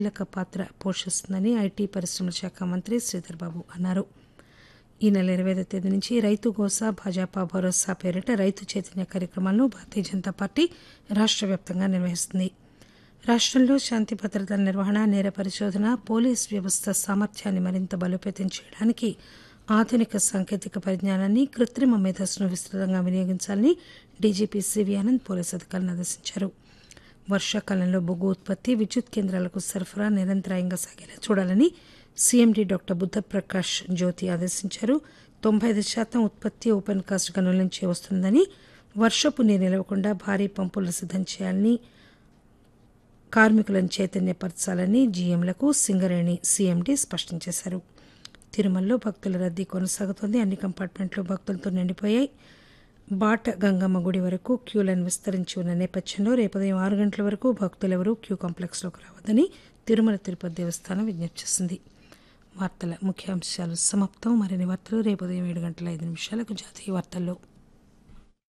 కీలక పాత్ర పోషిస్తుందని ఐటీ పరిశ్రమల శాఖ మంత్రి శ్రీధర్ బాబు అన్నారు ఈ నెల ఇరవై ఐదో తేదీ నుంచి రైతు గోసా భాజపా భరోసా పేరిట రైతు చైతన్య కార్యక్రమాలను భారతీయ జనతా పార్టీ రాష్ట్ర వ్యాప్తంగా నిర్వహిస్తుంది రాష్ట్రంలో శాంతి భద్రతల నిర్వహణ నేర పరిశోధన పోలీస్ వ్యవస్థ సామర్థ్యాన్ని మరింత బలోపేతం చేయడానికి ఆధునిక సాంకేతిక పరిజ్ఞానాన్ని కృత్రిమ మేధస్సును విస్తృతంగా వినియోగించాలని డీజీపీ సివి ఆనంద్ పోలీసు అధికారులను ఆదేశించారు వర్షాకాలంలో బొగ్గు ఉత్పత్తి విద్యుత్ కేంద్రాలకు సరఫరా నిరంతరాయంగా సాగేలా చూడాలని సీఎండీ డాక్టర్ బుద్ధప్రకాష్ జ్యోతి ఆదేశించారు తొంభై ఐదు శాతం ఉత్పత్తి ఓపెన్ కాస్ట్ గనుల నుంచే వస్తుందని వర్షపు నీరు నిలవకుండా భారీ పంపులు సిద్దం చేయాలని కార్మికులను చైతన్యపరచాలని జీఎంలకు సింగరేణి సీఎండీ స్పష్టం చేశారు తిరుమలలో భక్తుల రద్దీ కొనసాగుతోంది అన్ని కంపార్ట్మెంట్లు భక్తులతో నిండిపోయాయి బాట గంగమ్మ గుడి వరకు క్యూ లైన్ విస్తరించి ఉన్న నేపథ్యంలో రేపు ఉదయం ఆరు గంటల వరకు భక్తులెవరూ క్యూ కాంప్లెక్స్లోకి రావద్దని తిరుమల తిరుపతి దేవస్థానం విజ్ఞప్తి చేసింది వార్తల ముఖ్యాంశాలు సమాప్తం మరిన్ని వార్తలు రేపు ఉదయం ఏడు గంటల ఐదు నిమిషాలకు జాతీయ వార్తల్లో